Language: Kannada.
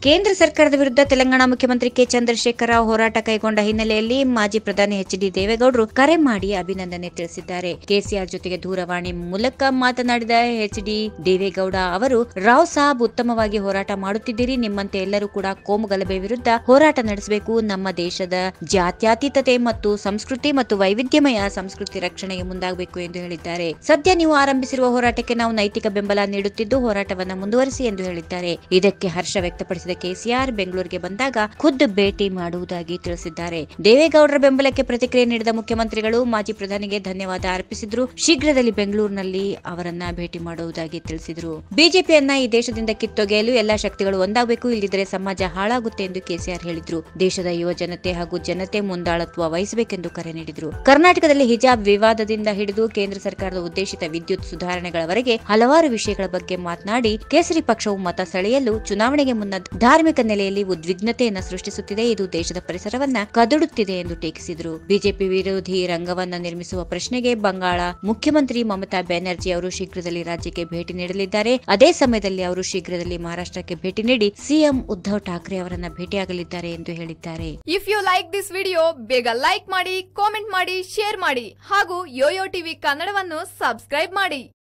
ಕೇಂದ್ರ ಸರ್ಕಾರದ ವಿರುದ್ಧ ತೆಲಂಗಾಣ ಮುಖ್ಯಮಂತ್ರಿ ಕೆ ಚಂದ್ರಶೇಖರ ರಾವ್ ಹೋರಾಟ ಕೈಗೊಂಡ ಹಿನ್ನೆಲೆಯಲ್ಲಿ ಮಾಜಿ ಪ್ರಧಾನಿ ಎಚ್ ಡಿ ದೇವೇಗೌಡರು ಕರೆ ಮಾಡಿ ಅಭಿನಂದನೆ ತಿಳಿಸಿದ್ದಾರೆ ಕೆಸಿಆರ್ ಜೊತೆಗೆ ದೂರವಾಣಿ ಮೂಲಕ ಮಾತನಾಡಿದ ಎಚ್ ಡಿ ದೇವೇಗೌಡ ಅವರು ರಾವ್ ಸಾಬ್ ಉತ್ತಮವಾಗಿ ಹೋರಾಟ ಮಾಡುತ್ತಿದ್ದೀರಿ ನಿಮ್ಮಂತೆ ಎಲ್ಲರೂ ಕೂಡ ಕೋಮು ಗಲಭೆ ವಿರುದ್ಧ ಹೋರಾಟ ನಡೆಸಬೇಕು ನಮ್ಮ ದೇಶದ ಜಾತ್ಯತೀತತೆ ಮತ್ತು ಸಂಸ್ಕೃತಿ ಮತ್ತು ವೈವಿಧ್ಯಮಯ ಸಂಸ್ಕೃತಿ ರಕ್ಷಣೆಗೆ ಮುಂದಾಗಬೇಕು ಎಂದು ಹೇಳಿದ್ದಾರೆ ಸದ್ಯ ನೀವು ಆರಂಭಿಸಿರುವ ಹೋರಾಟಕ್ಕೆ ನಾವು ನೈತಿಕ ಬೆಂಬಲ ನೀಡುತ್ತಿದ್ದು ಹೋರಾಟವನ್ನ ಮುಂದುವರಿಸಿ ಎಂದು ಹೇಳಿದ್ದಾರೆ ಇದಕ್ಕೆ ಹರ್ಷ ವ್ಯಕ್ತಪಡಿಸಿದ ಕೆಸಿಆರ್ ಬೆಂಗಳೂರಿಗೆ ಬಂದಾಗ ಖುದ್ದು ಭೇಟಿ ಮಾಡುವುದಾಗಿ ತಿಳಿಸಿದ್ದಾರೆ ದೇವೇಗೌಡರ ಬೆಂಬಲಕ್ಕೆ ಪ್ರತಿಕ್ರಿಯೆ ನೀಡಿದ ಮುಖ್ಯಮಂತ್ರಿಗಳು ಮಾಜಿ ಪ್ರಧಾನಿಗೆ ಧನ್ಯವಾದ ಅರ್ಪಿಸಿದ್ರು ಶೀಘ್ರದಲ್ಲಿ ಬೆಂಗಳೂರಿನಲ್ಲಿ ಅವರನ್ನ ಭೇಟಿ ಮಾಡುವುದಾಗಿ ತಿಳಿಸಿದರು ಬಿಜೆಪಿಯನ್ನ ಈ ದೇಶದಿಂದ ಕಿತ್ತೊಗೆಯಲು ಎಲ್ಲಾ ಶಕ್ತಿಗಳು ಒಂದಾಗಬೇಕು ಇಲ್ಲದಿದ್ದರೆ ಸಮಾಜ ಹಾಳಾಗುತ್ತೆ ಎಂದು ಕೆಸಿಆರ್ ಹೇಳಿದ್ರು ದೇಶದ ಯುವ ಜನತೆ ಹಾಗೂ ಜನತೆ ಮುಂದಾಳತ್ವ ವಹಿಸಬೇಕೆಂದು ಕರೆ ನೀಡಿದರು ಕರ್ನಾಟಕದಲ್ಲಿ ಹಿಜಾಬ್ ವಿವಾದದಿಂದ ಹಿಡಿದು ಕೇಂದ್ರ ಸರ್ಕಾರದ ಉದ್ದೇಶಿತ ವಿದ್ಯುತ್ ಸುಧಾರಣೆಗಳವರೆಗೆ ಹಲವಾರು ವಿಷಯಗಳ ಬಗ್ಗೆ ಮಾತನಾಡಿ ಕೇಸರಿ ಪಕ್ಷವು ಮತ ಸೆಳೆಯಲು ಚುನಾವಣೆಗೆ ಮುನ್ನ ಧಾರ್ಮಿಕ ನೆಲೆಯಲ್ಲಿ ಉದ್ವಿಗ್ನತೆಯನ್ನು ಸೃಷ್ಟಿಸುತ್ತಿದೆ ಇದು ದೇಶದ ಪರಿಸರವನ್ನ ಕದಡುತ್ತಿದೆ ಎಂದು ಟೀಕಿಸಿದರು ಬಿಜೆಪಿ ವಿರೋಧಿ ರಂಗವನ್ನ ನಿರ್ಮಿಸುವ ಪ್ರಶ್ನೆಗೆ ಬಂಗಾಳ ಮುಖ್ಯಮಂತ್ರಿ ಮಮತಾ ಬ್ಯಾನರ್ಜಿ ಅವರು ಶೀಘ್ರದಲ್ಲಿ ರಾಜ್ಯಕ್ಕೆ ಭೇಟಿ ನೀಡಲಿದ್ದಾರೆ ಅದೇ ಸಮಯದಲ್ಲಿ ಅವರು ಶೀಘ್ರದಲ್ಲಿ ಮಹಾರಾಷ್ಟ್ರಕ್ಕೆ ಭೇಟಿ ನೀಡಿ ಸಿಎಂ ಉದ್ಧವ್ ಠಾಕ್ರೆ ಅವರನ್ನ ಭೇಟಿಯಾಗಲಿದ್ದಾರೆ ಎಂದು ಹೇಳಿದ್ದಾರೆ if you like this video ಬೇಗ ಲೈಕ್ ಮಾಡಿ ಕಾಮೆಂಟ್ ಮಾಡಿ ಶೇರ್ ಮಾಡಿ ಹಾಗೂ ಯೋಯೋ ಟಿವಿ ಕನ್ನಡವನ್ನು ಸಬ್ಸ್ಕ್ರೈಬ್ ಮಾಡಿ